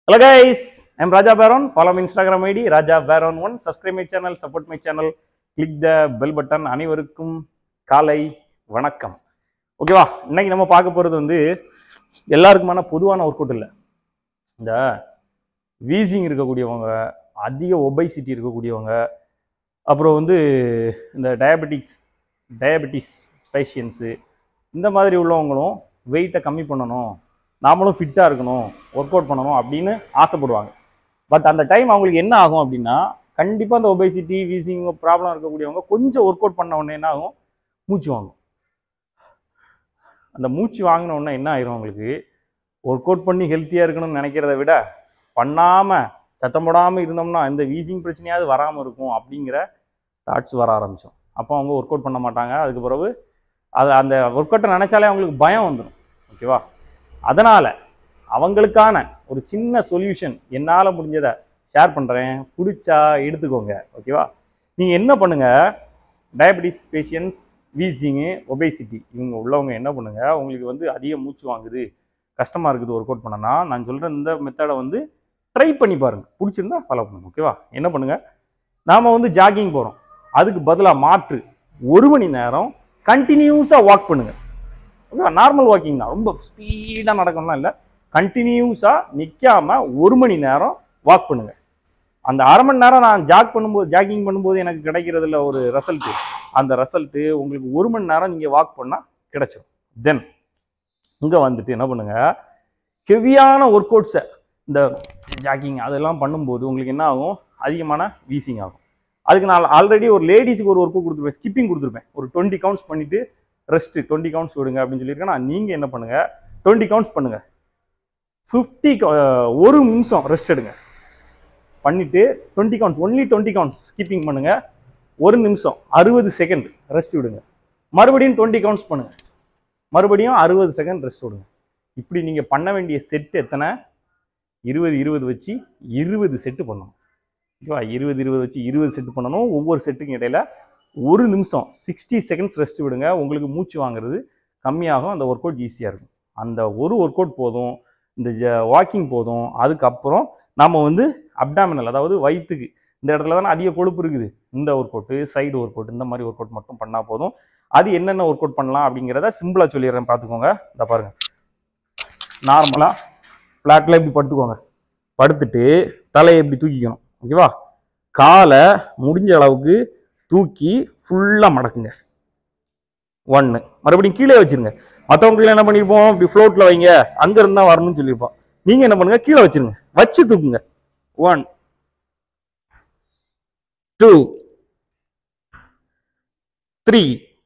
Hello guys, I'm Raja Baron. Follow my Instagram ID Raja Baron one. Subscribe my channel, support my channel, click the bell button. அனைவருக்கும் காலை வணக்கம் ஓகேவா இன்னைக்கு நம்ம பார்க்க போறது வந்து எல்லாருக்குமான பொதுவான ஒர்க் அவுட் இல்லை இந்த வீசிங் இருக்கக்கூடியவங்க அதிக ஒபைசிட்டி இருக்கக்கூடியவங்க அப்புறம் வந்து இந்த டயபெட்டிக்ஸ் டயபெட்டிஸ் பேஷியன்ஸு இந்த மாதிரி உள்ளவங்களும் வெயிட்டை கம்மி பண்ணணும் நாமளும் ஃபிட்டாக இருக்கணும் ஒர்க் அவுட் பண்ணணும் அப்படின்னு ஆசைப்படுவாங்க பட் அந்த டைம் அவங்களுக்கு என்ன ஆகும் அப்படின்னா கண்டிப்பாக அந்த ஒபேசிட்டி வீசிங் ப்ராப்ளம் இருக்கக்கூடியவங்க கொஞ்சம் ஒர்க் அவுட் பண்ண உடனே என்ன ஆகும் மூச்சு வாங்கும் அந்த மூச்சு வாங்கின உடனே என்ன ஆயிரும் அவங்களுக்கு ஒர்க் அவுட் பண்ணி ஹெல்த்தியாக இருக்கணும்னு நினைக்கிறத விட பண்ணாமல் சத்தம் போடாமல் இருந்தோம்னா இந்த வீசிங் பிரச்சனையாவது வராமல் இருக்கும் அப்படிங்கிற தாட்ஸ் வர ஆரம்பிச்சோம் அப்போ அவங்க ஒர்க் அவுட் பண்ண மாட்டாங்க அதுக்கு பிறகு அது அந்த ஒர்க் அவுட்டை நினச்சாலே அவங்களுக்கு பயம் வந்துடும் ஓகேவா அதனால் அவங்களுக்கான ஒரு சின்ன சொல்யூஷன் என்னால் முடிஞ்சதை ஷேர் பண்ணுறேன் பிடிச்சா எடுத்துக்கோங்க ஓகேவா நீங்கள் என்ன பண்ணுங்கள் டயபெட்டிஸ் பேஷியன்ஸ் வீசிங்கு ஒபேசிட்டி இவங்க உள்ளவங்க என்ன பண்ணுங்க உங்களுக்கு வந்து அதிக மூச்சு வாங்குது கஷ்டமாக இருக்குது ஒர்க் அவுட் பண்ணனா நான் சொல்கிற இந்த மெத்தடை வந்து ட்ரை பண்ணி பாருங்கள் பிடிச்சிருந்தா ஃபாலோ பண்ணுங்க ஓகேவா என்ன பண்ணுங்கள் நாம் வந்து ஜாகிங் போகிறோம் அதுக்கு பதிலாக மாற்று ஒரு மணி நேரம் கண்டினியூஸாக வாக் பண்ணுங்கள் ஓகேவா நார்மல் வாக்கிங் தான் ரொம்ப ஸ்பீடாக நடக்கணும்லாம் இல்லை கண்டினியூஸாக நிற்காம ஒரு மணி நேரம் வாக் பண்ணுங்க அந்த அரை மணி நேரம் நான் ஜாக் பண்ணும்போது ஜாகிங் பண்ணும்போது எனக்கு கிடைக்கிறதுல ஒரு ரிசல்ட்டு அந்த ரிசல்ட்டு உங்களுக்கு ஒரு மணி நேரம் நீங்கள் வாக் பண்ணால் கிடைச்சிடும் தென் இங்கே வந்துட்டு என்ன பண்ணுங்க ஹெவியான ஒர்க் அவுட்ஸை இந்த ஜாக்கிங் அதெல்லாம் பண்ணும்போது உங்களுக்கு என்ன ஆகும் அதிகமான வீசிங் ஆகும் அதுக்கு நான் ஆல்ரெடி ஒரு லேடிஸுக்கு ஒரு ஒர்க்கு கொடுத்துருப்பேன் ஸ்கிப்பிங் கொடுத்துருப்பேன் ஒரு டுவெண்ட்டி கவுண்ட்ஸ் பண்ணிட்டு ரெஸ்ட் டுவெண்ட்டி கவுண்ட்ஸ் விடுங்க அப்படின்னு சொல்லியிருக்கேன் நான் நீங்கள் என்ன பண்ணுங்க டுவெண்ட்டி கவுண்ட்ஸ் பண்ணுங்க ஃபிஃப்டி ஒரு நிமிஷம் ரெஸ்ட் எடுங்க பண்ணிட்டு twenty counts only twenty counts skipping பண்ணுங்க ஒரு நிமிஷம் அறுபது செகண்ட் ரெஸ்ட் விடுங்க மறுபடியும் டுவெண்ட்டி கவுண்ட்ஸ் பண்ணுங்க மறுபடியும் அறுபது செகண்ட் ரெஸ்ட் விடுங்க இப்படி நீங்கள் பண்ண வேண்டிய செட் எத்தனை இருபது இருபது வச்சு இருபது செட்டு பண்ணணும் ஓகேவா இருபது இருபது வச்சு இருபது செட்டு பண்ணணும் ஒவ்வொரு செட்டுக்கும் இடையில ஒரு நிமிஷம் சிக்ஸ்டி செகண்ட்ஸ் ரெஸ்ட் விடுங்க உங்களுக்கு மூச்சு வாங்குறது கம்மியாகும் அந்த ஒர்க் அவுட் ஈஸியாக இருக்கும் அந்த ஒரு ஒர்க் அவுட் போதும் இந்த ஜ வாக்கிங் போதும் அதுக்கப்புறம் நம்ம வந்து அப்டாமினல் அதாவது வயிற்றுக்கு இந்த இடத்துல தானே அதிக கொழுப்பு இருக்குது இந்த work out side work out இந்த மாதிரி ஒர்க் அவுட் மட்டும் பண்ணால் போதும் அது என்னென்ன ஒர்க் அவுட் பண்ணலாம் அப்படிங்கிறத சிம்பிளாக சொல்லிடுறேன் பார்த்துக்கோங்க இந்த பாருங்க நார்மலாக ஃப்ளாட்டில் இப்படி படுத்துக்கோங்க படுத்துட்டு தலையை இப்படி தூக்கிக்கணும் ஓகேவா காலை முடிஞ்ச அளவுக்கு தூக்கி ஃபுல்லாக மடக்குங்க ஒன்று மறுபடியும் கீழே வச்சிருங்க மற்றவங்க என்ன பண்ணியிருப்போம் இப்படி ஃப்ளோட்டில் வைங்க அங்கே இருந்தா வரணும்னு சொல்லியிருப்போம் நீங்கள் என்ன பண்ணுங்க கீழே வச்சிருங்க வச்சு தூக்குங்க ஒன் டூ த்ரீ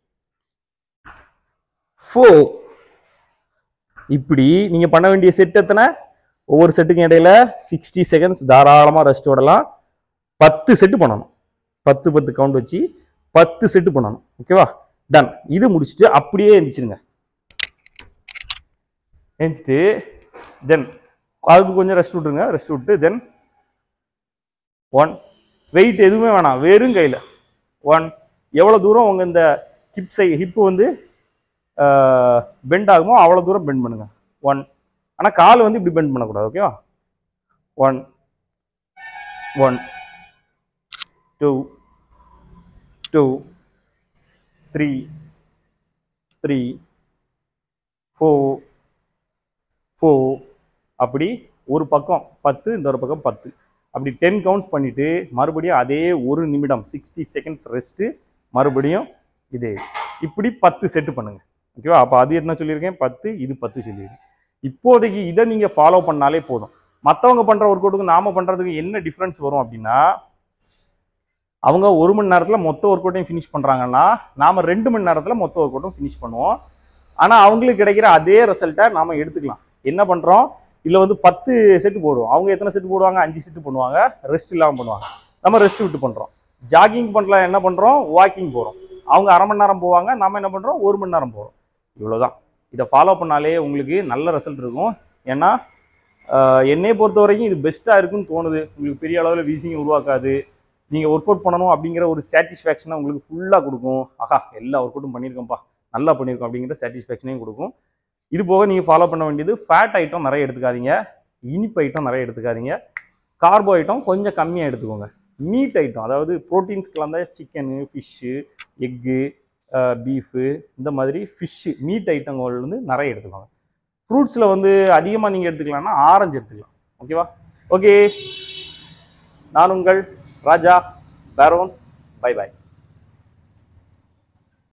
ஃபோர் இப்படி நீங்கள் பண்ண வேண்டிய செட் எத்தனை ஒவ்வொரு செட்டுக்கும் இடையில சிக்ஸ்டி செகண்ட்ஸ் தாராளமாக ரெஸ்ட் விடலாம் பத்து செட்டு பண்ணணும் பத்து பத்து கவுண்ட் வச்சு பத்து செட்டு பண்ணணும் ஓகேவா டன் இது முடிச்சுட்டு அப்படியே எந்திரிச்சிருங்க எந்திரிச்சிட்டு தென் அதுக்கு கொஞ்சம் ரெஸ்ட் விட்டுருங்க ரெஸ்ட் விட்டு தென் ஒன் வெயிட் எதுவுமே வேணாம் வெறும் கையில் ஒன் எவ்வளோ தூரம் உங்கள் இந்த ஹிப் சை ஹிப்பு வந்து பெண்ட் ஆகுமோ அவ்வளோ தூரம் பெண்ட் பண்ணுங்க ஒன் ஆனால் கால் வந்து இப்படி பெண்ட் பண்ணக்கூடாது ஓகேவா one one two two three three four four அப்படி ஒரு பக்கம் பத்து இந்த ஒரு பக்கம் பத்து அப்படி டென் கவுண்ட்ஸ் பண்ணிவிட்டு மறுபடியும் அதே ஒரு நிமிடம் சிக்ஸ்டி செகண்ட்ஸ் ரெஸ்ட்டு மறுபடியும் இதே இப்படி பத்து செட்டு பண்ணுங்க ஓகேவா அப்போ அது என்ன சொல்லியிருக்கேன் பத்து இது பத்து சொல்லியிருக்கேன் இப்போதைக்கு இதை நீங்கள் ஃபாலோ பண்ணாலே போதும் மற்றவங்க பண்ணுற ஒர்க் அவுட்டுக்கு நாம் பண்ணுறதுக்கு என்ன டிஃப்ரென்ஸ் வரும் அப்படின்னா அவங்க ஒரு மணி நேரத்தில் மொத்த ஒர்க் அவுட்டையும் ஃபினிஷ் பண்ணுறாங்கன்னா நாம் ரெண்டு மணி நேரத்தில் மொத்த ஒர்க் அவுட்டும் ஃபினிஷ் பண்ணுவோம் ஆனால் அவங்களுக்கு கிடைக்கிற அதே ரிசல்ட்டை நாம் எடுத்துக்கலாம் என்ன பண்ணுறோம் இதில் வந்து பத்து செட்டு போடுவோம் அவங்க எத்தனை செட்டு போடுவாங்க அஞ்சு செட்டு பண்ணுவாங்க ரெஸ்ட் இல்லாமல் பண்ணுவாங்க நம்ம ரெஸ்ட் விட்டு பண்ணுறோம் ஜாகிங் பண்ணலாம் என்ன பண்ணுறோம் வாக்கிங் போகிறோம் அவங்க அரை மணி நேரம் போவாங்க நம்ம என்ன பண்ணுறோம் ஒரு மணி நேரம் போகிறோம் இவ்வளோதான் இதை ஃபாலோ பண்ணாலே உங்களுக்கு நல்ல ரிசல்ட் இருக்கும் ஏன்னா ஆஹ், என்னைய பொறுத்த வரைக்கும் இது பெஸ்ட்டாக இருக்குன்னு தோணுது உங்களுக்கு பெரிய அளவில் வீசிங் உருவாக்காது நீங்கள் ஒர்க் அவுட் பண்ணணும் அப்படிங்கிற ஒரு சாட்டிஸ்ஃபேக்ஷனை உங்களுக்கு ஃபுல்லாக கொடுக்கும் ஆஹா எல்லா ஒர்க் அவுட்டும் பண்ணியிருக்கோம்ப்பா நல்லா பண்ணியிருக்கோம் அப்படிங்கிற சாட்டிஸ்ஃபேக்ஷனையும் கொடுக்கும் இது போக நீங்கள் ஃபாலோ பண்ண வேண்டியது ஃபேட் ஐட்டம் நிறைய எடுத்துக்காதீங்க இனிப்பு ஐட்டம் நிறைய எடுத்துக்காதீங்க கார்போ ஐட்டம் கொஞ்சம் கம்மியாக எடுத்துக்கோங்க மீட் ஐட்டம் அதாவது ப்ரோட்டீன்ஸ் கலந்த சிக்கனு ஃபிஷ்ஷு எக்கு பீஃபு இந்த மாதிரி ஃபிஷ்ஷு மீட் ஐட்டங்கள் வந்து நிறைய எடுத்துக்கோங்க ஃப்ரூட்ஸில் வந்து அதிகமாக நீங்கள் எடுத்துக்கலாம்னா ஆரஞ்சு எடுத்துக்கலாம் ஓகேவா ஓகே நான் உங்கள் ராஜா பேரோன் பை பாய்